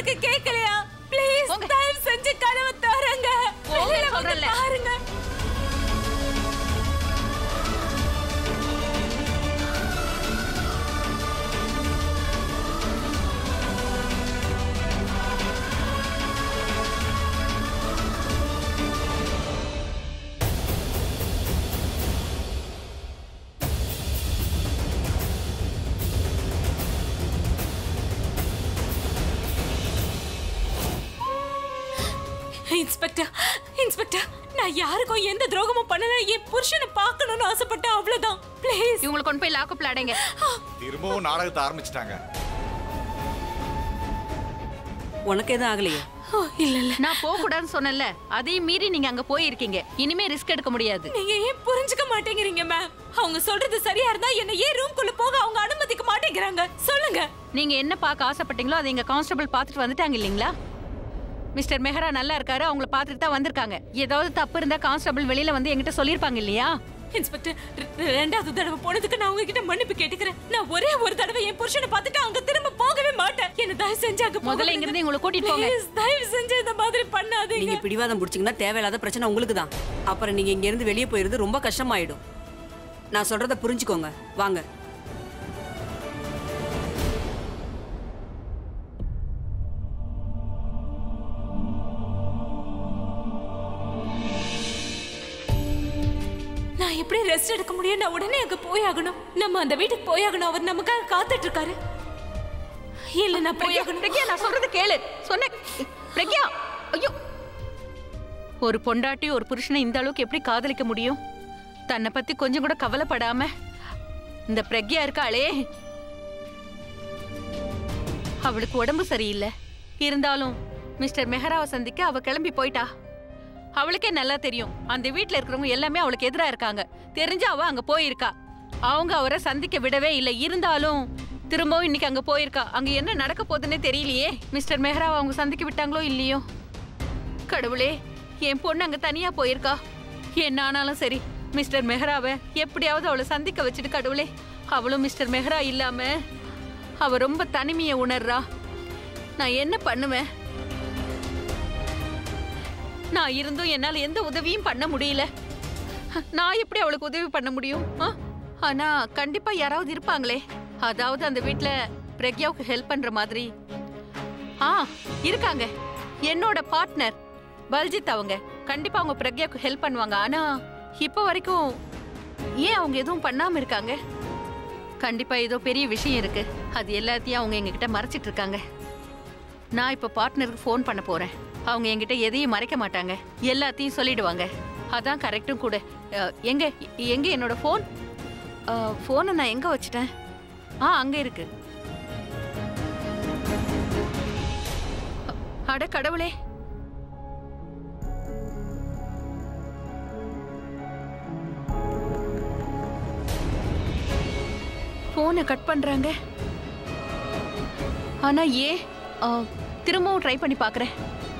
உங்களுக்கு கேட்கலையா ப்ளீஸ் போங்க. தயவு செஞ்சு கதவை திறங்க போங்க வெளியில வந்து சொல்றேன்ல. பாருங்க இன்ஸ்பெக்டர் இன்ஸ்பெக்டர் நான் யாருக்கும் எந்த துரோகமும் பண்ணல என் புருஷனை பார்க்கணும்னு ஆசைப்பட்டேன் அவ்வளவுதான் ப்ளீஸ் இவங்களை கொண்டு போய் லாக்கப்ல அடைங்க திரும்பவும் நாடகத்தை ஆரம்பிச்சிட்டாங்க உனக்கு எதுவும் ஆகலையே இல்ல இல்ல நான் போக கூடாதுன்னு சொன்னேன்ல அதையும் மீறி நீங்க அங்க போயிருக்கீங்க இனிமே ரிஸ்க் எடுக்க முடியாது நீங்க ஏன் புரிஞ்சுக்க மாட்டேங்கிறீங்க மேம் அவங்க சொல்றது சரியா இருந்தா என்ன ஏன் ரூம்குள்ள போக அவங்க அனுமதிக்க மாட்டேங்கிறாங்க சொல்லுங்க நீங்க என்ன பார்க்க ஆசைப்பட்டீங்களோ அதை எங்க கான்ஸ்டபிள் பார்த்துட்டு வந்துட்டாங்க இல்லைங்களா மிஸ்டர் மெஹரா நல்லா இருக்காரு அவங்கள பார்த்துட்டு தான் வந்திருக்காங்க ஏதாவது தப்பு இருந்தா கான்ஸ்டபிள் வெளியில வந்து என்கிட்ட சொல்லியிருப்பாங்க இல்லையா இன்ஸ்பெக்டர் ரெ- ரெண்டாவது தடவை போனதுக்கு நான் உங்ககிட்ட மன்னிப்பு கேட்டுக்கிறேன் நான் ஒரே ஒரு தடவை என் புருஷனை பார்த்துட்டு அங்க திரும்ப போகவே மாட்டேன் என்ன தயவு செஞ்சு அங்க முதல்ல இங்க இருந்து உங்களை கூட்டிட்டு போங்க Please, தயவு செஞ்சு இந்த மாதிரி பண்ணாதீங்க நீங்க பிடிவாதம் பிடிச்சீங்கன்னா தேவையில்லாத பிரச்சனை உங்களுக்கு தான் அப்புறம் நீங்க இங்க இருந்து வெளியே போயிருது ரொம்ப கஷ்டமாயிடும் நான் சொல்றத புரிஞ்சுக்கோங்க வாங்க நான் எப்படி ரெஸ்ட் எடுக்க முடியும் நான் உடனே அங்க போயாகணும் நம்ம அந்த வீட்டுக்கு போயாகணும் அவர் நமக்காக காத்துட்டு இருக்காரு இல்ல நான் பிரக்யா போயாகணும் பிரக்யா நான் சொல்றது கேளு சொன்ன பிரக்யா ஐயோ ஒரு பொண்டாட்டி ஒரு புருஷனை இந்த அளவுக்கு எப்படி காதலிக்க முடியும் தன்னை பத்தி கொஞ்சம் கூட கவலைப்படாம இந்த பிரக்யா இருக்காளே அவளுக்கு உடம்பு சரியில்லை இருந்தாலும் மிஸ்டர் மெஹராவை சந்திக்க அவ கிளம்பி போயிட்டா அவளுக்கே நல்லா தெரியும் அந்த வீட்ல இருக்கிறவங்க எல்லாமே அவளுக்கு எதிரா இருக்காங்க தெரிஞ்சு அவ அங்க போயிருக்கா அவங்க அவரை சந்திக்க விடவே இல்லை இருந்தாலும் திரும்பவும் இன்னைக்கு அங்க போயிருக்கா அங்க என்ன நடக்க போகுதுன்னே தெரியலையே மிஸ்டர் மெஹராவை அவங்க சந்திக்க விட்டாங்களோ இல்லையோ கடவுளே என் பொண்ணு அங்க தனியா போயிருக்கா என்ன ஆனாலும் சரி மிஸ்டர் மெஹராவை எப்படியாவது அவளை சந்திக்க வச்சுட்டு கடவுளே அவளும் மிஸ்டர் மெஹரா இல்லாம அவ ரொம்ப தனிமையை உணர்றா நான் என்ன பண்ணுவேன் நான் இருந்தும் என்னால எந்த உதவியும் பண்ண முடியல நான் எப்படி அவளுக்கு உதவி பண்ண முடியும் ஆ? ஆனா கண்டிப்பா யாராவது இருப்பாங்களே அதாவது அந்த வீட்ல பிரக்யாவுக்கு ஹெல்ப் பண்ற மாதிரி ஆ இருக்காங்க என்னோட பார்ட்னர் பல்ஜித் அவங்க கண்டிப்பா அவங்க பிரக்யாவுக்கு ஹெல்ப் பண்ணுவாங்க ஆனா இப்போ வரைக்கும் ஏன் அவங்க எதுவும் பண்ணாம இருக்காங்க கண்டிப்பா ஏதோ பெரிய விஷயம் இருக்கு அது எல்லாத்தையும் அவங்க எங்ககிட்ட மறைச்சிட்டு இருக்காங்க நான் இப்போ பார்ட்னருக்கு ஃபோன் பண்ண போறேன் அவங்க என்கிட்ட எதையும் மறைக்க மாட்டாங்க எல்லாத்தையும் சொல்லிடுவாங்க அதான் கரெக்டும் கூட அஹ், எங்க எங்க என்னோட ஃபோன் ஃபோனை நான் எங்க வச்சிட்டேன் ஆ அங்க இருக்கு அட கடவுளே ஃபோனை கட் பண்றாங்க ஆனா ஏன் ஆ, திரும்பவும் ட்ரை பண்ணி பார்க்கறேன்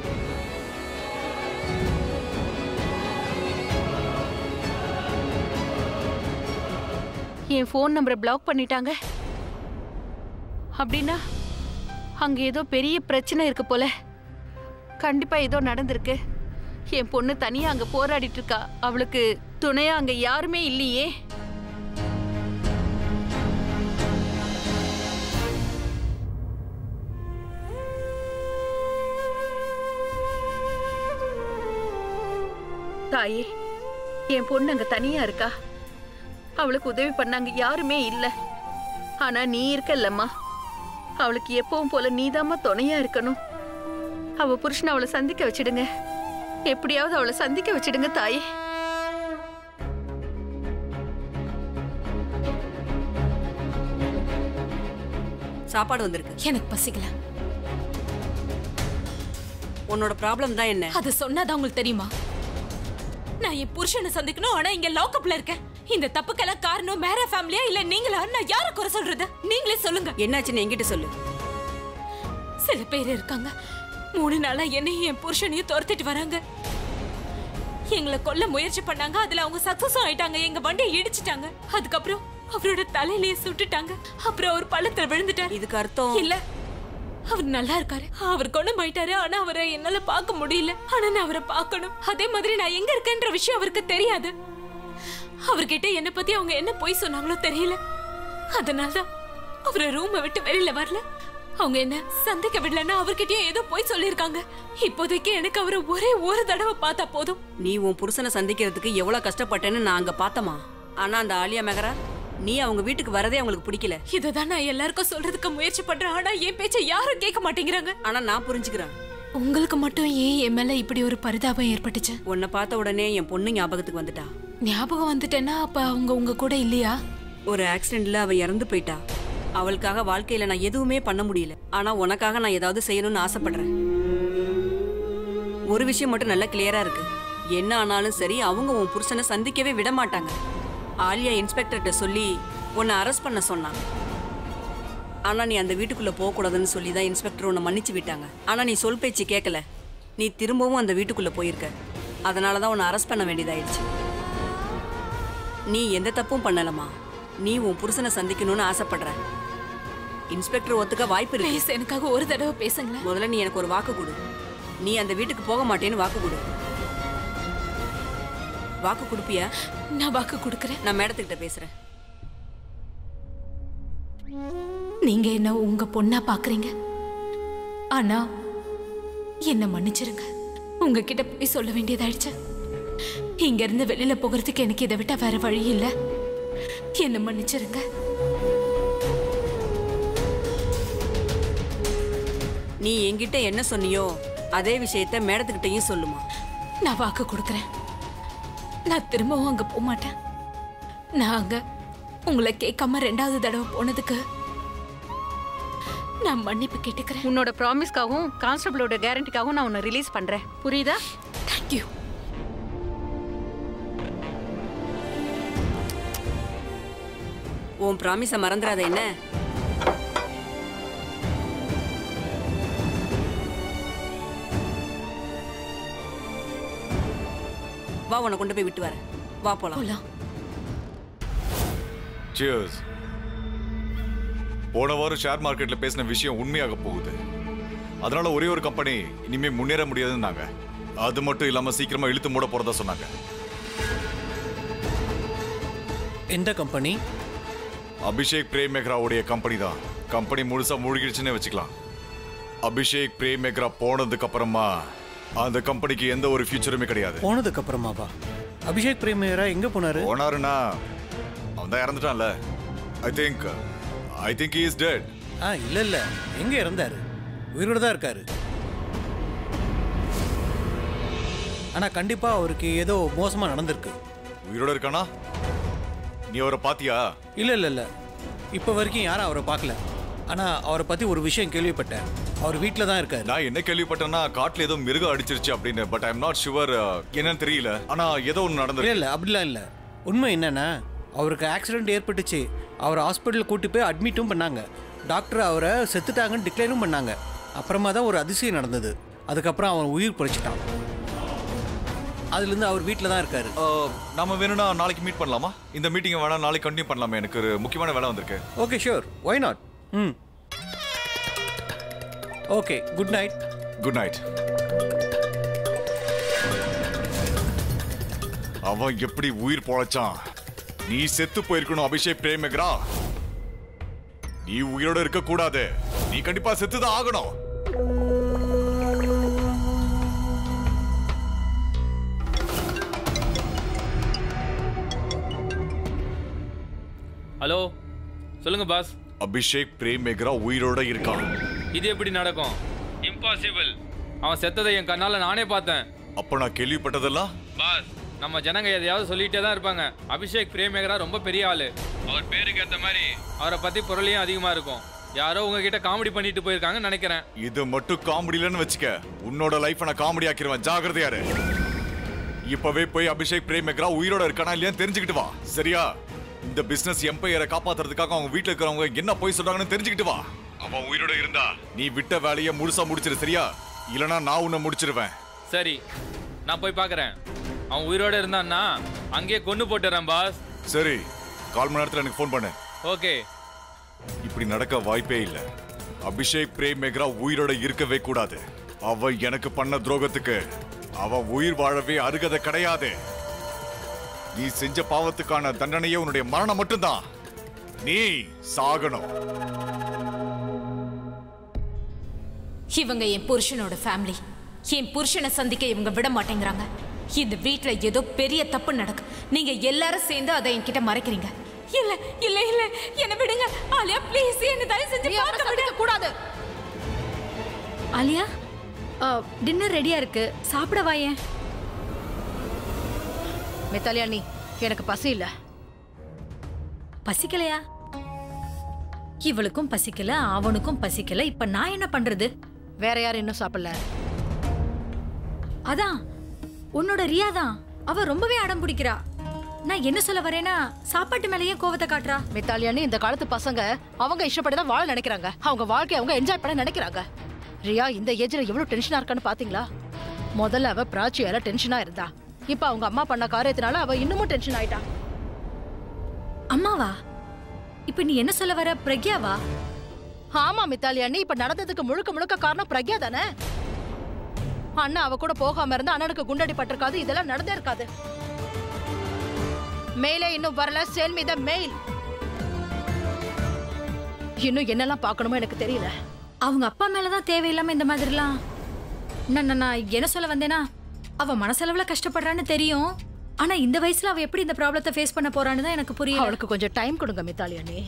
என் ஃபோன் நம்பரை பிளாக் பண்ணிட்டாங்க அப்படின்னா அங்க ஏதோ பெரிய பிரச்சனை இருக்கு போல கண்டிப்பா ஏதோ நடந்திருக்கு என் பொண்ணு தனியா அங்க போராடிட்டு இருக்கா அவளுக்கு துணையா அங்க யாருமே இல்லையே தாயே என் பொண்ணு அங்க தனியா இருக்கா அவளுக்கு உதவி பண்ணாங்க யாருமே இல்ல ஆனா நீ இருக்கல்லம்மா அவளுக்கு எப்பவும் போல நீதாம்மா துணையா இருக்கணும் அவ புருஷனை அவளை சந்திக்க வச்சிடுங்க எப்படியாவது அவளை சந்திக்க வச்சிடுங்க தாயே சாப்பாடு வந்திருக்கு எனக்கு பசிக்கல உன்னோட ப்ராப்ளம் தான் என்ன அது சொன்னாதான் உங்களுக்கு தெரியுமா நான் என் புருஷனை சந்திக்கணும் ஆனா இங்க லாக்அப்ல இருக்கேன் இந்த தப்புக்கெல்லாம் காரணம் மேரா ஃபேமிலியா இல்ல நீங்களா நான் யார குறை சொல்றது நீங்களே சொல்லுங்க என்னாச்சுன்னு என்கிட்ட சொல்லு சில பேர் இருக்காங்க மூணு நாளா என்னையும் என் புருஷனையும் துரத்திட்டு வராங்க எங்களை கொல்ல முயற்சி பண்ணாங்க அதுல அவங்க சக்சஸும் ஆயிட்டாங்க எங்க வண்டியை இடிச்சிட்டாங்க அதுக்கப்புறம் அவரோட தலையிலேயே சுட்டுட்டாங்க அப்புறம் அவர் பள்ளத்துல விழுந்துட்டார் இதுக்கு அர்த்தம் இல்ல அவர் நல்லா இருக்காரு அவர் குணமாயிட்டாரு ஆனா அவரை என்னால பார்க்க முடியல ஆனா நான் அவரை பார்க்கணும் அதே மாதிரி நான் எங்க இருக்கேன்ற விஷயம் அவருக்கு தெரியாது அவர்கிட்ட என்ன பத்தி அவங்க என்ன போய் சொன்னாங்களோ தெரியல அதனாலதான் அவரை ரூமை விட்டு வெளியில வரல அவங்க என்ன சந்திக்க விடலன்னா அவர்கிட்டயும் ஏதோ போய் சொல்லிருக்காங்க இப்போதைக்கு எனக்கு அவரை ஒரே ஒரு தடவை பார்த்தா போதும் நீ உன் புருஷனை சந்திக்கிறதுக்கு எவ்வளவு கஷ்டப்பட்டேன்னு நான் அங்க பார்த்தமா ஆனா அந்த ஆலியா மெகரா நீ அவங்க வீட்டுக்கு வரதே அவங்களுக்கு பிடிக்கல இதுதான் நான் எல்லாருக்கும் சொல்றதுக்கு முயற்சி பண்றேன் ஆனா என் பேச்ச யாரும் கேட்க மாட்டேங்கிறாங்க ஆனா நான் புரிஞ்சுக்கிறேன் உங்களுக்கு மட்டும் ஏன் என் மேல இப்படி ஒரு பரிதாபம் ஏற்பட்டுச்சு உன்னை பார்த்த உடனே என் பொண்ணு ஞாபகத்துக்கு வந்துட்டா ஞாபகம் வந்துட்டேன்னா அப்ப அவங்க உங்க கூட இல்லையா ஒரு ஆக்சிடென்ட்ல அவ இறந்து போயிட்டா அவளுக்காக வாழ்க்கையில நான் எதுவுமே பண்ண முடியல ஆனா உனக்காக நான் ஏதாவது செய்யணும்னு ஆசைப்படுறேன் ஒரு விஷயம் மட்டும் நல்லா கிளியரா இருக்கு என்ன ஆனாலும் சரி அவங்க உன் புருஷனை சந்திக்கவே விட மாட்டாங்க ஆலியா இன்ஸ்பெக்டர்கிட்ட சொல்லி உன்னை அரெஸ்ட் பண்ண சொன்னாங்க ஆனா நீ அந்த வீட்டுக்குள்ள போக கூடாதுன்னு சொல்லி தான் இன்ஸ்பெக்டர் உன்னை மன்னிச்சு விட்டாங்க ஆனா நீ சொல் பேச்சு கேட்கல நீ திரும்பவும் அந்த வீட்டுக்குள்ள போயிருக்க அதனால தான் உன்னை அரெஸ்ட் பண்ண வேண்டியதாயிடுச்சு நீ எந்த தப்பும் பண்ணலமா நீ உன் புருஷனை சந்திக்கணும்னு ஆசைப்படுற இன்ஸ்பெக்டர் ஒத்துக்க வாய்ப்பு இருக்கு ப்ளீஸ் எனக்காக ஒரு தடவை பேசுங்களேன் முதல்ல நீ எனக்கு ஒரு வாக்கு கொடு நீ அந்த வீட்டுக்கு போக மாட்டேன்னு வாக்கு கொடு வாக்கு கொடுப்பியா நான் வாக்கு கொடுக்கறேன் நான் மேடத்துக்கிட்ட பேசுறேன் நீங்க என்ன உங்க பொண்ணா பாக்குறீங்க ஆனா என்ன மன்னிச்சிருங்க உங்ககிட்ட போய் சொல்ல வேண்டியதாயிடுச்சு இங்க இருந்து வெளியில போகிறதுக்கு எனக்கு இதை விட்டா வேற வழி இல்ல என்ன மன்னிச்சிருங்க நீ என்கிட்ட என்ன சொன்னியோ அதே விஷயத்த மேடத்துக்கிட்டையும் சொல்லுமா நான் வாக்கு கொடுக்கறேன் நான் திரும்பவும் அங்க போக மாட்டேன் நான் அங்க உங்களை கேட்காம ரெண்டாவது தடவை போனதுக்கு நான் மன்னிப்பு கேட்டுக்கிறேன் உன்னோட ப்ராமிஸ்க்காகவும் கான்ஸ்டபிளோட கேரண்டிக்காகவும் நான் உன்னை ரிலீஸ் பண்றேன் புரியுதா தேங்க்யூ உன் ப்ராமிஸை மறந்துடாத என்ன வா உன்னை கொண்டு போய் விட்டு வரேன் வா போலாம் போலாம் Cheers. போன வாரம் ஷேர் மார்க்கெட்ல பேசின விஷயம் உண்மையாக போகுது அதனால ஒரே ஒரு கம்பெனி இனிமே முன்னேற முடியாதுன்னாங்க அது மட்டும் இல்லாம சீக்கிரமா இழுத்து மூட போறதா சொன்னாங்க எந்த கம்பெனி அபிஷேக் பிரேம் மெஹ்ராவுடைய கம்பெனி தான் கம்பெனி முழுசா மூழ்கிடுச்சுன்னு வச்சுக்கலாம் அபிஷேக் பிரேம் மெஹ்ரா போனதுக்கு அப்புறமா அந்த கம்பெனிக்கு எந்த ஒரு ஃபியூச்சருமே கிடையாது போனதுக்கு அப்புறமாவா அபிஷேக் பிரேமியரா எங்க போனாரு போனாருன்னா அவன் தான் இறந்துட்டான்ல I think I think is dead ஆ இல்ல இல்ல எங்க இறந்தாரு உயிரோட தான் இருக்காரு ஆனா கண்டிப்பா அவருக்கு ஏதோ மோசமா நடந்திருக்கு உயிரோட இருக்கானா நீ அவரை பாத்தியா இல்ல இல்ல இல்ல இப்போ வரைக்கும் யாரும் அவரை பார்க்கல ஆனா அவரை பத்தி ஒரு விஷயம் கேள்விப்பட்டேன் அவர் வீட்டில் தான் இருக்காரு நான் என்ன கேள்விப்பட்டேன்னா காட்டுல ஏதோ மிருகம் அடிச்சிருச்சு அப்படின்னு but I am not sure என்னன்னு தெரியல ஆனா ஏதோ ஒன்று இல்ல நடந்திருக்கு இல்ல அப்படிலாம் இல்ல உண்மை என்னன்னா அவருக்கு ஆக்சிடென்ட் ஏற்பட்டுச்சு அவர் ஹாஸ்பிட்டல் கூட்டி போய் அட்மிட்டும் பண்ணாங்க டாக்டர் அவரை செத்துட்டாங்கன்னு டிக்ளைரும் பண்ணாங்க அப்புறமா தான் ஒரு அதிசயம் நடந்தது அதுக்கப்புறம் அவன் உயிர் பிழைச்சிட்டான் அதுலேருந்து அவர் வீட்டில் தான் இருக்காரு Uh, நாம வேணும்னா நாளைக்கு மீட் பண்ணலாமா இந்த மீட்டிங்கை வேணா நாளைக்கு கண்டினியூ பண்ணலாமே எனக்கு ஒரு முக்கியமான வேலை வந்திருக்கு okay sure why not hmm okay good night good night அவன் எப்படி உயிர் பொழைச்சான் நீ செத்து போயிருக்கணும் அபிஷேக் பிரேமகரா நீ உயிரோட இருக்க கூடாது நீ கண்டிப்பா செத்துதான் ஆகணும் ஹலோ சொல்லுங்க பாஸ் அபிஷேக் பிரேமகரா உயிரோட இருக்கான் இது எப்படி நடக்கும் இம்பாசிபிள் அவன் செத்ததை என் கண்ணால நானே பார்த்தேன் அப்ப நான் கேள்விப்பட்டதெல்லாம் பாஸ் நம்ம ஜனங்க எதையாவது சொல்லிட்டே தான் இருப்பாங்க அபிஷேக் பிரேமேகரா ரொம்ப பெரிய ஆளு அவர் பேருக்கு ஏத்த மாதிரி அவரை பத்தி பொருளையும் அதிகமா இருக்கும் யாரோ உங்ககிட்ட காமெடி பண்ணிட்டு போயிருக்காங்கன்னு நினைக்கிறேன் இது மட்டும் காமெடிலன்னு வச்சுக்க உன்னோட லைஃப் நான் காமெடி ஆக்கிருவேன் ஜாகிரதையாரு இப்பவே போய் அபிஷேக் பிரேமகரா உயிரோட இருக்கானா இல்லையான்னு தெரிஞ்சுக்கிட்டு வா சரியா இந்த பிசினஸ் எம்பையரை காப்பாத்துறதுக்காக அவங்க வீட்ல இருக்கிறவங்க என்ன போய் சொல்றாங்கன்னு தெரிஞ்சுக்கிட்டு வா அவன் உயிரோட இருந்தா நீ விட்ட வேலையை முழுசா முடிச்சிரு சரியா இல்லனா நான் உன்னை முடிச்சிருவேன் சரி நான் போய் பார்க்கறேன் அவன் உயிரோட இருந்தான்னா அங்கேயே கொண்டு போட்டுறேன் பாஸ் சரி கால் மணி நேரத்துல எனக்கு ஃபோன் பண்ணு ஓகே இப்படி நடக்க வாய்ப்பே இல்லை அபிஷேக் பிரேம் மெக்ரா உயிரோட இருக்கவே கூடாது அவ எனக்கு பண்ண துரோகத்துக்கு அவ உயிர் வாழவே அருகதை கிடையாது நீ செஞ்ச பாவத்துக்கான தண்டனையே உன்னுடைய மரணம் மட்டும்தான் நீ சாகணும் இவங்க என் புருஷனோட ஃபேமிலி என் புருஷனை சந்திக்க இவங்க விட மாட்டேங்கிறாங்க இந்த வீட்ல ஏதோ பெரிய தப்பு நடக்கு நீங்க எல்லாரும் சேர்ந்து அதை என்கிட்ட மறைக்கிறீங்க இல்ல இல்ல இல்ல என்ன விடுங்க ஆலியா ப்ளீஸ் என்ன தயவு செஞ்சு பார்க்க விட கூடாது ஆலியா டின்னர் ரெடியா இருக்கு சாப்பிட வாயேன் மித்தாலியா நீ எனக்கு பசி இல்ல பசிக்கலையா இவளுக்கும் பசிக்கல அவனுக்கும் பசிக்கல இப்ப நான் என்ன பண்றது வேற யாரும் இன்னும் சாப்பிடல அதான் உன்னோட ரியா தான் அவ ரொம்பவே அடம் பிடிக்கிறா நான் என்ன சொல்ல வரேன்னா சாப்பாட்டு மேலேயே கோவத்தை காட்டுறா மித்தாலியானி இந்த காலத்து பசங்க அவங்க இஷ்டப்படி தான் வாழ நினைக்கிறாங்க அவங்க வாழ்க்கைய அவங்க என்ஜாய் பண்ண நினைக்கிறாங்க ரியா இந்த ஏஜ்ல எவ்வளவு டென்ஷனா இருக்கான்னு பாத்தீங்களா முதல்ல அவ பிராச்சியால டென்ஷனா இருந்தா இப்ப அவங்க அம்மா பண்ண காரியத்தினால அவ இன்னமும் டென்ஷன் ஆயிட்டா அம்மாவா இப்ப நீ என்ன சொல்ல வர பிரக்யாவா ஆமா மித்தாலியானி இப்ப நடந்ததுக்கு முழுக்க முழுக்க காரணம் பிரக்யா தானே அண்ணா அவ கூட போகாம இருந்தா அண்ணனுக்கு குண்டடி பட்டிருக்காது இதெல்லாம் நடந்தே இருக்காது மேலே இன்னும் வரல செல் மீ த மெயில் இன்னும் என்னெல்லாம் பார்க்கணுமோ எனக்கு தெரியல அவங்க அப்பா மேலதான் தேவையில்லாம இந்த மாதிரிலாம் நான் நான் நான் என்ன சொல்ல வந்தேனா அவ மனசளவுல கஷ்டப்படுறான்னு தெரியும் ஆனா இந்த வயசுல அவ எப்படி இந்த ப்ராப்ளத்தை ஃபேஸ் பண்ண போறான்னு தான் எனக்கு புரியல அவளுக்கு கொஞ்சம் டைம் கொடுங்க மித்தாலியானி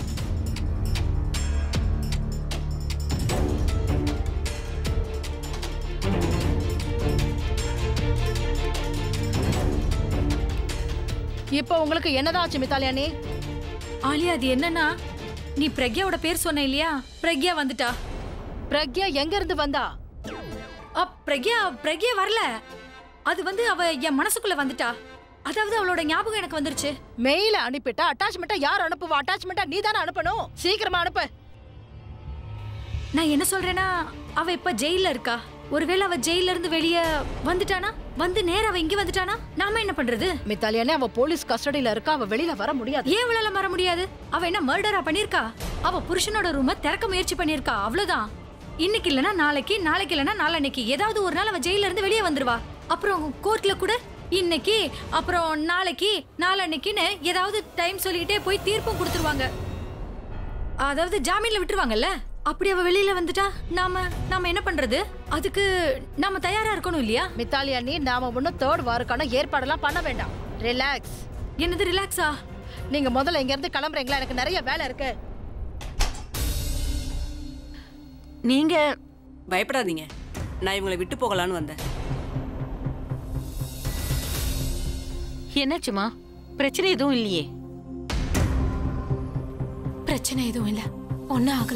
இப்போ உங்களுக்கு என்னதான் ஆச்சு மித்தாலியானி ஆலியா அது என்னன்னா நீ பிரக்யாவோட பேர் சொன்ன இல்லையா பிரக்யா வந்துட்டா பிரக்யா எங்க இருந்து வந்தா அ, பிரக்யா பிரக்யா வரல அது வந்து அவ என் மனசுக்குள்ள வந்துட்டா அதாவது அவளோட ஞாபகம் எனக்கு வந்துருச்சு மெயில அனுப்பிட்டா அட்டாச்மெண்ட்டா யார் அனுப்புவா அட்டாச்மெண்ட்டா நீ தானே அனுப்பணும் சீக்கிரமா அனுப்பு நான் என்ன சொல்றேன்னா அவ இப்ப ஜெயில இருக்கா ஒருவேளை அவ ஜெயில இருந்து வெளிய வந்துட்டானா வந்து நேரா அவ இங்க வந்துட்டானா நாம என்ன பண்றது மித்தாலியானே அவ போலீஸ் கஸ்டடியில இருக்கா அவ வெளியில வர முடியாது ஏன் இவளால வர முடியாது அவ என்ன மர்டரா பண்ணிருக்கா அவ புருஷனோட ரூம திறக்க முயற்சி பண்ணிருக்கா அவ்வளவுதான் இன்னைக்கு இல்லனா நாளைக்கு நாளைக்கு இல்லனா நாளன்னைக்கு ஏதாவது ஒரு நாள் அவ ஜெயில இருந்து வெளியே வந்துருவா அப்புறம் கோர்ட்ல கூட இன்னைக்கு அப்புறம் நாளைக்கு நாளன்னைக்குன்னு ஏதாவது டைம் சொல்லிக்கிட்டே போய் தீர்ப்பும் கொடுத்துருவாங்க அதாவது ஜாமீன்ல விட்டுருவாங்கல்ல அப்படி அவ வெளியில வந்துட்டா நாம நாம என்ன பண்றது அதுக்கு நாம தயாரா இருக்கணும் இல்லையா மித்தாலியானி நாம ஒன்னும் தேர்ட் வாருக்கான ஏற்பாடெல்லாம் பண்ண வேண்டாம் ரிலாக்ஸ் என்னது ரிலாக்ஸா நீங்க முதல்ல இங்க இருந்து கிளம்புறீங்களா எனக்கு நிறைய வேலை இருக்கு நீங்க பயப்படாதீங்க நான் இவங்களை விட்டு போகலான்னு வந்தேன் என்னாச்சுமா பிரச்சனை எதுவும் இல்லையே பிரச்சனை எதுவும் இல்ல ஒன்னும் ஆகல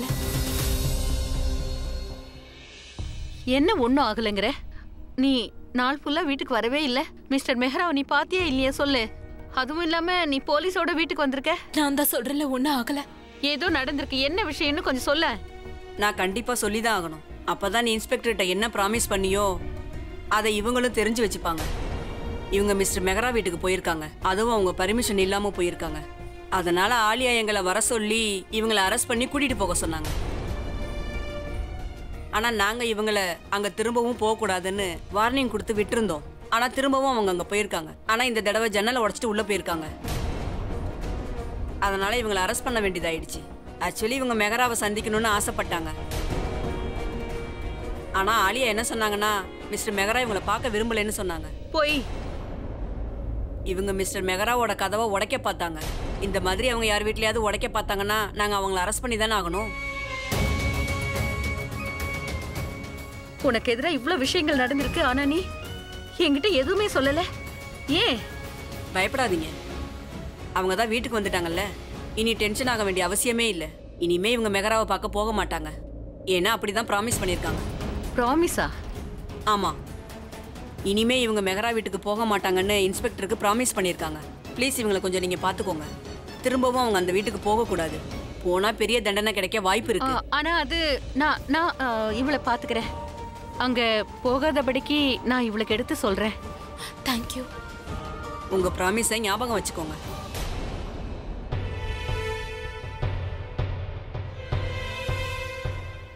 என்ன ஒன்றும் ஆகலைங்கிற நீ நாள் ஃபுல்லா வீட்டுக்கு வரவே இல்ல மிஸ்டர் மெஹ்ராவை நீ பாத்தியா இல்லையா சொல்லு அதுவும் இல்லாம நீ போலீஸோட வீட்டுக்கு வந்திருக்க நான் தான் சொல்றேன்ல ஒன்னும் ஆகல ஏதோ நடந்திருக்கு என்ன விஷயம்னு கொஞ்சம் சொல்ல நான் கண்டிப்பா சொல்லி தான் ஆகணும் அப்பதான் நீ இன்ஸ்பெக்டர்கிட்ட என்ன ப்ராமிஸ் பண்ணியோ அதை இவங்களும் தெரிஞ்சு வச்சுப்பாங்க இவங்க மிஸ்டர் மெஹரா வீட்டுக்கு போயிருக்காங்க அதுவும் அவங்க பர்மிஷன் இல்லாம போயிருக்காங்க அதனால ஆலியா எங்களை வர சொல்லி இவங்களை அரெஸ்ட் பண்ணி கூட்டிட்டு போக சொன்னாங்க ஆனா நாங்க இவங்கள அங்க திரும்பவும் போக கூடாதுன்னு வார்னிங் கொடுத்து விட்டிருந்தோம் ஆனா திரும்பவும் அவங்க அங்க போயிருக்காங்க ஆனா இந்த தடவை ஜன்னலை உடைச்சிட்டு உள்ள போயிருக்காங்க அதனால இவங்களை அரெஸ்ட் பண்ண வேண்டியதாயிடுச்சு ஆக்சுவலி இவங்க மெகராவை சந்திக்கணும்னு ஆசைப்பட்டாங்க ஆனா ஆலியா என்ன சொன்னாங்கன்னா மிஸ்டர் மெகரா இவங்களை பார்க்க விரும்பலைன்னு சொன்னாங்க போய் இவங்க மிஸ்டர் மெகராவோட கதவை உடைக்க பார்த்தாங்க இந்த மாதிரி அவங்க யார் வீட்லயாவது உடைக்க பார்த்தாங்கன்னா நாங்க அவங்கள அரெஸ்ட் பண்ணி தானே ஆகணும் உனக்கு எதிராக இவ்வளவு விஷயங்கள் நடந்திருக்கு ஆனா நீ என்கிட்ட எதுவுமே சொல்லல ஏன் பயப்படாதீங்க அவங்க தான் வீட்டுக்கு வந்துட்டாங்கல்ல இனி டென்ஷன் ஆக வேண்டிய அவசியமே இல்லை இனிமே இவங்க மெகராவை பார்க்க போக மாட்டாங்க ஏன்னா அப்படிதான் ப்ராமிஸ் பண்ணியிருக்காங்க ப்ராமிஸா ஆமா இனிமே இவங்க மெகரா வீட்டுக்கு போக மாட்டாங்கன்னு இன்ஸ்பெக்டருக்கு ப்ராமிஸ் பண்ணியிருக்காங்க ப்ளீஸ் இவங்களை கொஞ்சம் நீங்க பாத்துக்கோங்க திரும்பவும் அவங்க அந்த வீட்டுக்கு போகக்கூடாது போனா பெரிய தண்டனை கிடைக்க வாய்ப்பு இருக்கு ஆனா அது நான் நான் ஆ, இவளை பாத்துக்கிறேன் அங்க போகாதபடிக்கு நான் இவளுக்கு எடுத்து சொல்றேன் தேங்க்யூ உங்க ப்ராமிஸை ஞாபகம் வச்சுக்கோங்க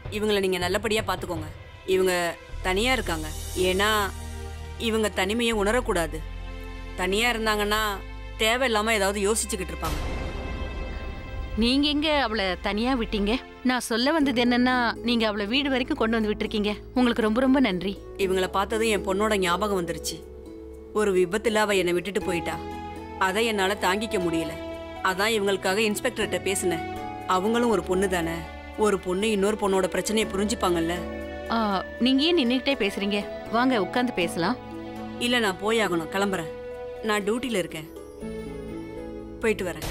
இவங்களை நீங்க நல்லபடியா பாத்துக்கோங்க இவங்க தனியா இருக்காங்க ஏன்னா இவங்க தனிமையை உணரக்கூடாது தனியா இருந்தாங்கன்னா தேவையில்லாம ஏதாவது யோசிச்சுக்கிட்டு இருப்பாங்க நீங்க எங்க அவளை தனியா விட்டீங்க நான் சொல்ல வந்தது என்னன்னா நீங்க அவளை வீடு வரைக்கும் கொண்டு வந்து விட்டுருக்கீங்க உங்களுக்கு ரொம்ப ரொம்ப நன்றி இவங்கள பார்த்ததும் என் பொண்ணோட ஞாபகம் வந்துருச்சு ஒரு விபத்துல அவ என்னை விட்டுட்டு போயிட்டா அதை என்னால தாங்கிக்க முடியல அதான் இவங்களுக்காக இன்ஸ்பெக்டர்கிட்ட பேசினேன் அவங்களும் ஒரு பொண்ணு தானே ஒரு பொண்ணு இன்னொரு பொண்ணோட பிரச்சனையை புரிஞ்சுப்பாங்கல்ல ஆ, நீங்க ஏன் நின்னுகிட்டே பேசுறீங்க வாங்க உட்காந்து பேசலாம் இல்ல நான் போயாகணும் கிளம்புறேன் நான் டியூட்டில இருக்கேன் போயிட்டு வரேன்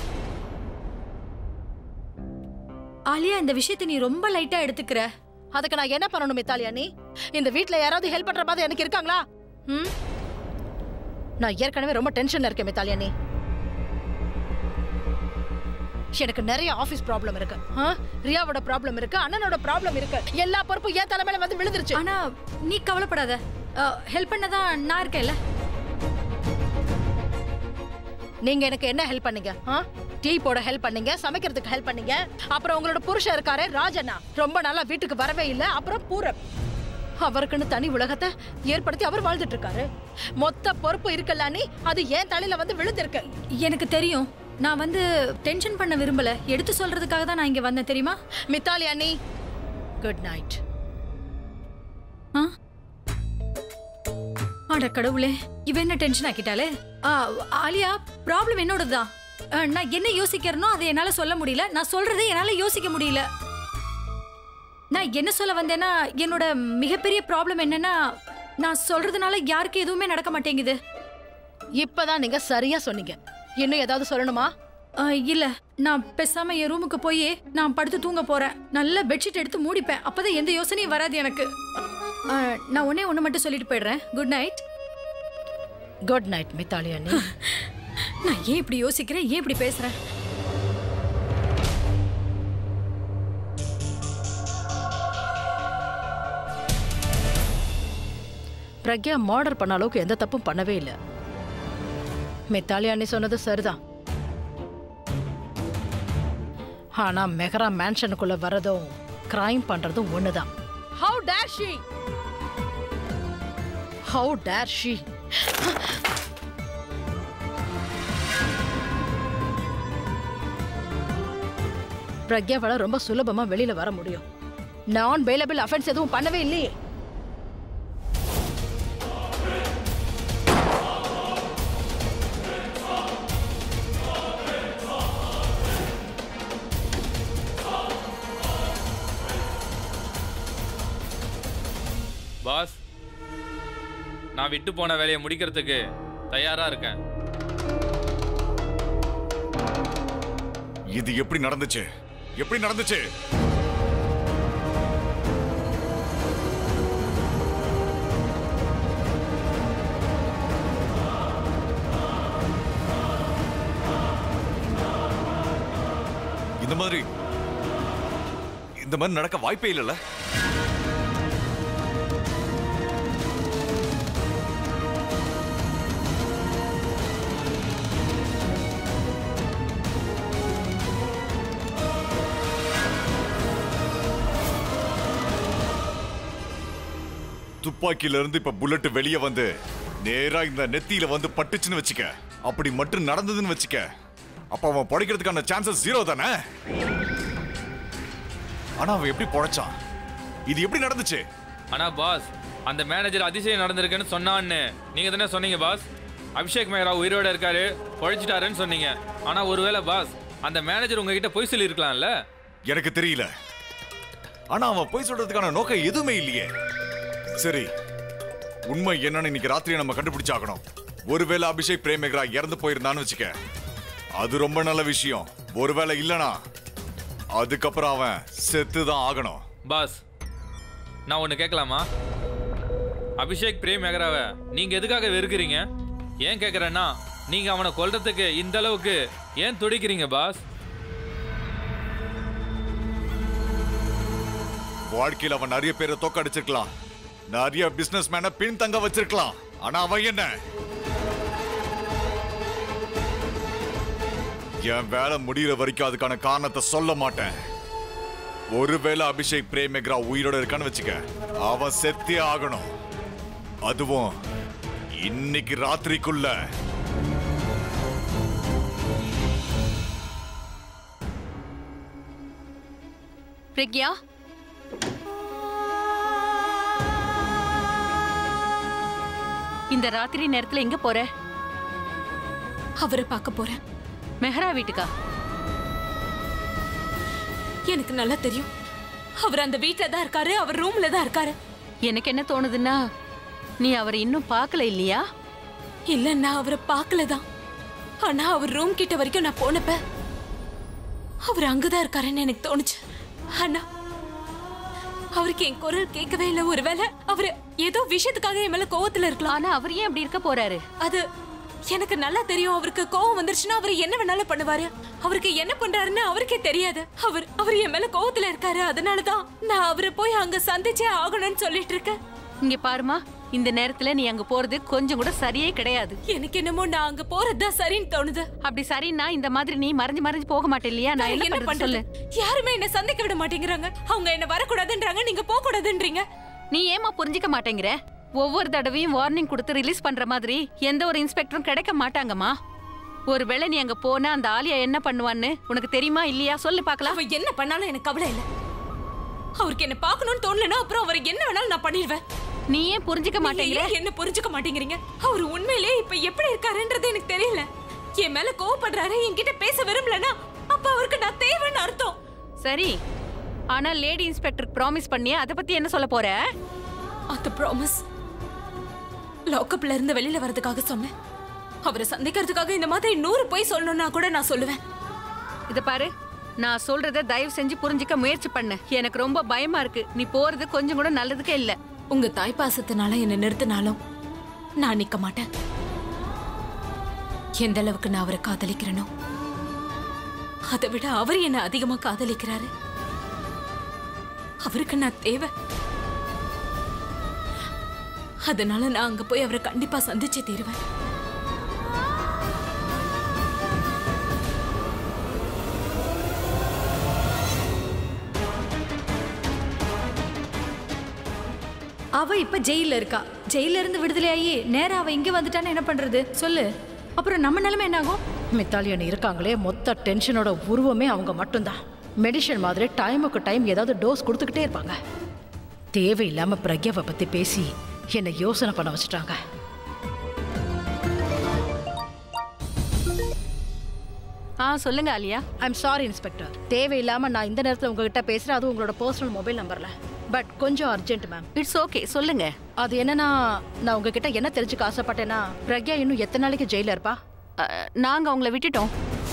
ஆலியா இந்த விஷயத்தை நீ ரொம்ப லைட்டா எடுத்துக்கிற அதுக்கு நான் என்ன பண்ணணும் மித்தாலியா நீ இந்த வீட்ல யாராவது ஹெல்ப் பண்ற மாதிரி எனக்கு இருக்காங்களா ம் நான் ஏற்கனவே ரொம்ப டென்ஷன்ல இருக்கேன் மித்தாலியா நீ எனக்கு நிறைய ஆபீஸ் ப்ராப்ளம் இருக்கு ஆ? ரியாவோட ப்ராப்ளம் இருக்கு அண்ணனோட ப்ராப்ளம் இருக்கு எல்லா பொறுப்பும் ஏன் தலைமையில வந்து விழுந்துருச்சு ஆனா நீ கவலைப்படாத ஹெல்ப் பண்ணதான் நான் இருக்கேன்ல நீங்க எனக்கு என்ன ஹெல்ப் பண்ணீங்க ஆ? டீ போட ஹெல்ப் பண்ணீங்க சமைக்கிறதுக்கு ஹெல்ப் பண்ணீங்க அப்புறம் உங்களோட புருஷன் இருக்காரே ராஜண்ணா ரொம்ப நாளா வீட்டுக்கு வரவே இல்ல அப்புறம் பூரம் அவருக்குன்னு தனி உலகத்தை ஏற்படுத்தி அவர் வாழ்ந்துட்டு இருக்காரு மொத்த பொறுப்பு இருக்கல நீ அது ஏன் தலையில வந்து விழுந்திருக்கு எனக்கு தெரியும் நான் வந்து டென்ஷன் பண்ண விரும்பல எடுத்து சொல்றதுக்காக தான் நான் இங்க வந்தேன் தெரியுமா மித்தாலி அண்ணி குட் நைட் ஆ? அட கடவுளே இவ என்ன டென்ஷன் ஆக்கிட்டாலே ஆ, ஆலியா ப்ராப்ளம் என்னோடதுதான் ஆ, நான் என்ன யோசிக்கிறேனோ அதை என்னால சொல்ல முடியல நான் சொல்றதை என்னால யோசிக்க முடியல நான் என்ன சொல்ல வந்தேன்னா என்னோட மிகப்பெரிய ப்ராப்ளம் என்னன்னா நான் சொல்றதுனால யாருக்கு எதுவுமே நடக்க மாட்டேங்குது இப்பதான் நீங்க சரியா சொன்னீங்க இன்னும் ஏதாவது சொல்லணுமா ஆ, இல்ல நான் பேசாம என் ரூமுக்கு போய் நான் படுத்து தூங்க போறேன் நல்ல பெட்ஷீட் எடுத்து மூடிப்பேன் அப்பதான் எந்த யோசனையும் வராது எனக்கு ஆ, நான் ஒன்னே ஒண்ணு மட்டும் சொல்லிட்டு போயிடுறேன் good night good night Mithali அண்ணி நான் ஏன் இப்படி யோசிக்கிறேன் ஏன் இப்படி பேசுறேன் பிரக்யா மர்டர் பண்ண அளவுக்கு எந்த தப்பும் பண்ணவே இல்லை மித்தாலி அண்ணி சொன்னது சரிதான் ஆனா மெஹரா மேன்ஷனுக்குள்ள வரதும் கிரைம் பண்றதும் ஒண்ணுதான் how dare she how dare she பிரக்யாவால ரொம்ப சுலபமா வெளியில வர முடியும் நான் பெயிலபிள் அஃபென்ஸ் எதுவும் பண்ணவே இல்லையே பாஸ் நான் விட்டு போன வேலையை முடிக்கிறதுக்கு தயாரா இருக்கேன் இது எப்படி நடந்துச்சு எப்படி நடந்துச்சு இந்த மாதிரி இந்த மாதிரி நடக்க வாய்ப்பே இல்லைல்ல துப்பாக்கியில இருந்து இப்ப புல்லட் வெளியே வந்து நேரா இந்த நெத்தியில வந்து பட்டுச்சுன்னு வச்சுக்க அப்படி மட்டும் நடந்ததுன்னு வச்சுக்க அப்ப அவன் படைக்கிறதுக்கான சான்சஸ் ஜீரோ தானே ஆனா அவன் எப்படி பொழைச்சான் இது எப்படி நடந்துச்சு ஆனா பாஸ் அந்த மேனேஜர் அதிசயம் நடந்திருக்குன்னு சொன்னான்னு நீங்க தானே சொன்னீங்க பாஸ் அபிஷேக் மேகரா உயிரோட இருக்காரு பொழைச்சிட்டாருன்னு சொன்னீங்க ஆனா ஒருவேளை பாஸ் அந்த மேனேஜர் உங்ககிட்ட பொய் சொல்லியிருக்கலாம்ல எனக்கு தெரியல ஆனா அவன் போய் சொல்றதுக்கான நோக்கம் எதுவுமே இல்லையே சரி உண்மை என்னன்னு இன்னைக்கு ராத்திரி நம்ம கண்டுபிடிச்சாகணும் ஒருவேளை அபிஷேக் பிரேமேகரா இறந்து போயிருந்தான்னு வச்சுக்க அது ரொம்ப நல்ல விஷயம் ஒருவேளை இல்லனா அதுக்கப்புறம் அவன் செத்து தான் ஆகணும் பாஸ் நான் ஒன்று கேட்கலாமா அபிஷேக் பிரேம் மெகராவை நீங்க எதுக்காக வெறுக்கிறீங்க ஏன் கேட்குறேன்னா நீங்க அவனை கொல்றதுக்கு இந்த அளவுக்கு ஏன் துடிக்கிறீங்க பாஸ் வாழ்க்கையில் அவன் நிறைய பேரை தோக்கடிச்சிருக்கலாம் நிறைய பிசினஸ் மேன பின் தங்க வச்சிருக்கலாம் ஆனா அவன் என்ன என் வேலை முடியிற வரைக்கும் அதுக்கான காரணத்தை சொல்ல மாட்டேன் ஒருவேளை அபிஷேக் பிரேமேக்ரா உயிரோட இருக்கான்னு வச்சுக்க அவன் செத்தே ஆகணும் அதுவும் இன்னைக்கு ராத்திரிக்குள்ள பிரக்யா இந்த ராத்திரி நேரத்துல எங்க போற அவரை பார்க்க போறேன் மெஹரா வீட்டுக்கா எனக்கு நல்லா தெரியும் அவர் அந்த வீட்ல தான் இருக்காரு அவர் ரூம்ல தான் இருக்காரு எனக்கு என்ன தோணுதுன்னா நீ அவரை இன்னும் பார்க்கல இல்லையா இல்ல நான் அவரை பார்க்கல தான் ஆனா அவர் ரூம் கிட்ட வரைக்கும் நான் போனப்ப அவர் அங்கதான் இருக்காருன்னு எனக்கு தோணுச்சு ஆனா அவருக்கு என் குரல் கேட்கவே இல்லை ஒருவேளை அவரு ஏதோ விஷயத்துக்காக என் மேல கோவத்துல இருக்கலாம் ஆனா அவர் ஏன் அப்படி இருக்க போறாரு அது எனக்கு நல்லா தெரியும் அவருக்கு கோவம் வந்துருச்சுன்னா அவர் என்ன வேணாலும் பண்ணுவாரு அவருக்கு என்ன பண்றாருன்னு அவருக்கே தெரியாது அவர் அவர் என் மேல கோவத்துல இருக்காரு அதனாலதான் நான் அவரை போய் அங்க சந்திச்சே ஆகணும்னு சொல்லிட்டு இருக்கேன் இங்க பாருமா இந்த நேரத்துல நீ அங்க போறது கொஞ்சம் கூட சரியே கிடையாது எனக்கு என்னமோ நான் அங்க போறதுதான் சரின்னு தோணுது அப்படி சரின்னா இந்த மாதிரி நீ மறைஞ்சு மறைஞ்சு போக மாட்டே இல்லையா நான் நான் என்ன பண்றது சொல்லு யாருமே என்ன சந்திக்க விட மாட்டேங்கிறாங்க அவங்க என்ன வரக்கூடாதுன்றாங்க நீங்க போக கூடாதுன்றீங்க நீ ஏமா புரிஞ்சுக்க மாட்டேங்கிற ஒவ்வொரு தடவையும் வார்னிங் கொடுத்து ரிலீஸ் பண்ற மாதிரி எந்த ஒரு இன்ஸ்பெக்டரும் கிடைக்க மாட்டாங்கம்மா ஒருவேளை நீ அங்க போனா அந்த ஆலியா என்ன பண்ணுவான்னு உனக்கு தெரியுமா இல்லையா சொல்லு பார்க்கலாம் அவ என்ன பண்ணாலும் எனக்கு கவலை இல்ல அவருக்கு என்ன பார்க்கணும்னு தோணலனா அப்புறம் அவர் என்ன வேணாலும் நான் பண்ணிடுவேன் நீ ஏன் புரிஞ்சுக்க நீங்க மாட்டேங்கிற ஏன் என்ன புரிஞ்சுக்க மாட்டேங்கிறீங்க அவர் உண்மையிலேயே இப்ப எப்படி இருக்காருன்றது எனக்கு தெரியல என் மேல கோவப்படுறாரு என்கிட்ட பேச விரும்பலனா அப்ப அவருக்கு நான் தேவைன்னு அர்த்தம் சரி ஆனா லேடி இன்ஸ்பெக்டர் ப்ராமிஸ் பண்ணியே அதை பத்தி என்ன சொல்ல போற அந்த ப்ராமிஸ் லாக்கப்ல இருந்து வெளியில வரதுக்காக சொன்னேன் அவரை சந்திக்கிறதுக்காக இந்த மாதிரி நூறு போய் சொல்லணும்னா கூட நான் சொல்லுவேன் இத பாரு நான் சொல்றத தயவு செஞ்சு புரிஞ்சுக்க முயற்சி பண்ணு எனக்கு ரொம்ப பயமா இருக்கு நீ போறது கொஞ்சம் கூட நல்லதுக்கே இல்ல உங்க தாய்ப்பாசத்தினால என்ன நிறுத்தினாலும் நான் நிக்க மாட்டேன் எந்த அளவுக்கு நான் அவரை காதலிக்கிறேனோ அதை விட அவர் என்ன அதிகமா காதலிக்கிறாரு அவருக்கு நான் தேவை அதனால நான் அங்க போய் அவரை கண்டிப்பா சந்திச்சே தீருவேன் அவ இப்ப ஜெயில இருக்கா ஜெயில இருந்து விடுதலையாகி நேரா அவ இங்க வந்துட்டான்னு என்ன பண்றது சொல்லு அப்புறம் நம்ம நிலைமை என்ன ஆகும் மித்தாலியன் இருக்காங்களே மொத்த டென்ஷனோட உருவமே அவங்க மட்டும்தான் மெடிஷன் மாதிரி டைமுக்கு டைம் ஏதாவது டோஸ் கொடுத்துக்கிட்டே இருப்பாங்க தேவையில்லாம பிரக்யாவை பத்தி பேசி என்னை யோசனை பண்ண வச்சுட்டாங்க ஆ சொல்லுங்க ஆலியா ஐம் சாரி இன்ஸ்பெக்டர் தேவையில்லாம நான் இந்த நேரத்தில் உங்ககிட்ட பேசுறேன் அதுவும் உங்களோட பர்சனல் மொபைல் நம்பர்ல பட் கொஞ்சம் அர்ஜென்ட் மேம் இட்ஸ் ஓகே சொல்லுங்க அது என்னன்னா நான் உங்ககிட்ட என்ன தெரிஞ்சுக்க ஆசைப்பட்டேன்னா பிரக்யா இன்னும் எத்தனை நாளைக்கு ஜெயில இருப்பா அ, நாங்க அவங்கள விட்டுட்டோம்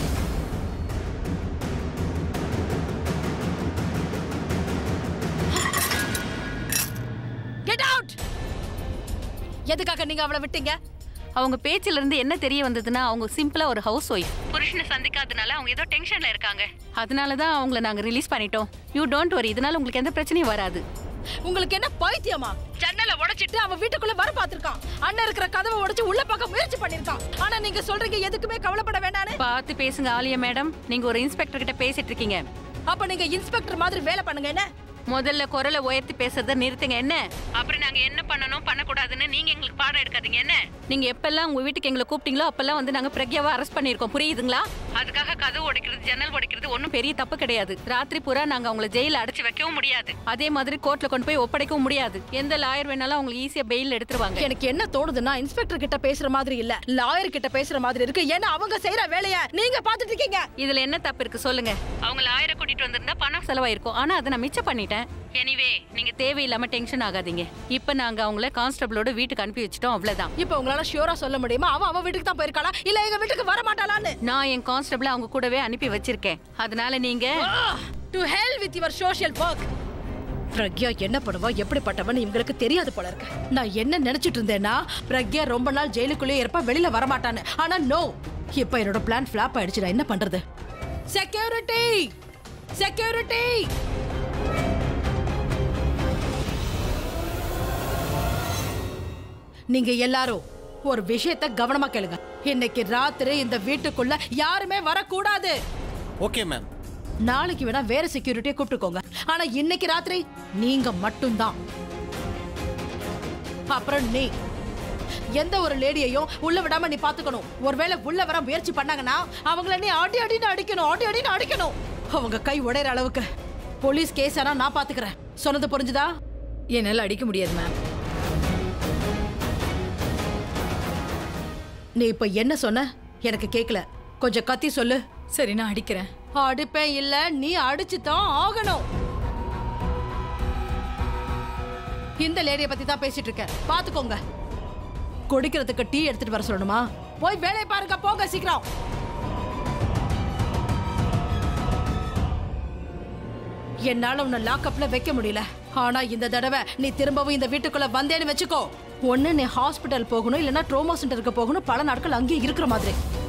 கெட் அவுட் எதுக்காக நீங்க அவளை விட்டீங்க அவங்க பேச்சில இருந்து என்ன தெரிய வந்ததுன்னா அவங்க சிம்பிளா ஒரு ஹவுஸ் ஒய்ஃப் புருஷனை சந்திக்காதனால அவங்க ஏதோ டென்ஷன்ல இருக்காங்க அதனால தான் அவங்கள நாங்க ரிலீஸ் பண்ணிட்டோம் யூ டோன்ட் வரி இதனால உங்களுக்கு எந்த பிரச்சனையும் வராது உங்களுக்கு என்ன பைத்தியமா ஜன்னலை உடைச்சிட்டு அவன் வீட்டுக்குள்ள வர பார்த்திருக்கான் அண்ணன் இருக்கிற கதவை உடைச்சு உள்ள பார்க்க முயற்சி பண்ணிருக்கான் ஆனா நீங்க சொல்றீங்க எதுக்குமே கவலைப்பட வேண்டான்னு பார்த்து பேசுங்க ஆலியா மேடம் நீங்க ஒரு இன்ஸ்பெக்டர் கிட்ட பேசிட்டு இருக்கீங்க அப்ப நீங்க இன்ஸ்பெக்டர் மாதிரி வேலை பண்ணுங்க என்ன முதல்ல குரலை உயர்த்தி பேசுறத நிறுத்துங்க என்ன அப்புறம் நாங்க என்ன பண்ணணும் பண்ணக்கூடாதுன்னு நீங்க எங்களுக்கு பாடம் எடுக்காதீங்க என்ன நீங்க எப்பெல்லாம் உங்க வீட்டுக்கு எங்களை கூப்பிட்டீங்களோ அப்பெல்லாம் வந்து நாங்க பிரக்யாவை அரெஸ்ட் பண்ணியிருக்கோம் புரியுதுங்களா அதுக்காக கதவு உடைக்கிறது ஜன்னல் உடைக்கிறது ஒன்றும் பெரிய தப்பு கிடையாது ராத்திரி பூரா நாங்க அவங்கள ஜெயில அடைச்சு வைக்கவும் முடியாது அதே மாதிரி கோர்ட்ல கொண்டு போய் ஒப்படைக்கவும் முடியாது எந்த லாயர் வேணாலும் அவங்களுக்கு ஈஸியா பெயில் எடுத்துருவாங்க எனக்கு என்ன தோணுதுன்னா இன்ஸ்பெக்டர் கிட்ட பேசுற மாதிரி இல்ல லாயர் கிட்ட பேசுற மாதிரி இருக்கு ஏன்னா அவங்க செய்யற வேலைய நீங்க பாத்துட்டு இருக்கீங்க இதுல என்ன தப்பு இருக்கு சொல்லுங்க அவங்க லாயரை கூட்டிட்டு வந்திருந்தா பணம் செலவாயிருக்கும் ஆனா அதை நான் மிச்சம் பண்ணிட்டேன் எனிவே நீங்க தேவையில்லாம டென்ஷன் ஆகாதீங்க இப்ப நாங்க அவங்கள கான்ஸ்டபிளோட வீட்டுக்கு அனுப்பி வச்சிட்டோம் அவ்வளவுதான் இப்ப உங்களால ஷியோரா சொல்ல முடியுமா அவ அவ வீட்டுக்கு தான் போயிருக்காளா இல்ல எங்க வீட்டுக்கு வர மாட்டாளான்னு நான் என் கான்ஸ்டபிள அவங்க கூடவே அனுப்பி வச்சிருக்கேன் அதனால நீங்க to hell with your social work Pragya என்ன பண்ணுவா எப்படிப்பட்டவன் இவங்களுக்கு தெரியாது போல இருக்கு நான் என்ன நினைச்சிட்டு இருந்தேன்னா பிரக்யா ரொம்ப நாள் ஜெயிலுக்குள்ளேயே இருப்பா வெளியில வர மாட்டான்னு ஆனா நோ இப்ப என்னோட பிளான் ஃபிளாப் ஆயிடுச்சு நான் என்ன பண்றது செக்யூரிட்டி செக்யூரிட்டி நீங்க எல்லாரும் ஒரு விஷயத்த கவனமா கேளுங்க இன்னைக்கு ராத்திரி இந்த வீட்டுக்குள்ள யாருமே வரக்கூடாது ஓகே மேம் நாளைக்கு வேணா வேற செக்யூரிட்டியை கூப்பிட்டுக்கோங்க ஆனா இன்னைக்கு ராத்திரி நீங்க மட்டும்தான் அப்புறம் நீ எந்த ஒரு லேடியையும் உள்ள விடாம நீ பாத்துக்கணும் ஒருவேளை உள்ள வர முயற்சி பண்ணாங்கன்னா அவங்கள நீ அடி அடின்னு அடிக்கணும் அடி அடின்னு அடிக்கணும் அவங்க கை உடையிற அளவுக்கு போலீஸ் கேஸ் ஆனா நான் பாத்துக்கிறேன் சொன்னது புரிஞ்சுதா என்னால அடிக்க முடியாது மேம் நீ இப்ப என்ன சொன்ன எனக்கு கேக்கல கொஞ்சம் கத்தி சொல்லு சரி நான் அடிக்கிறேன் அடிப்பேன் இல்ல நீ அடிச்சு தான் ஆகணும் இந்த லேடிய பத்தி தான் பேசிட்டு இருக்கேன் பாத்துக்கோங்க குடிக்கிறதுக்கு டீ எடுத்துட்டு வர சொல்லணுமா போய் வேலையை பாருங்க போங்க சீக்கிரம் என்னால உன்னை லாக்அப்ல வைக்க முடியல ஆனா இந்த தடவை நீ திரும்பவும் இந்த வீட்டுக்குள்ள வந்தேன்னு வச்சுக்கோ ஒண்ணு நீ ஹாஸ்பிட்டல் போகணும் இல்லனா ட்ரோமா சென்டருக்கு போகணும் பல நாட்கள் அங்கேயே இருக்கிற மாதிரி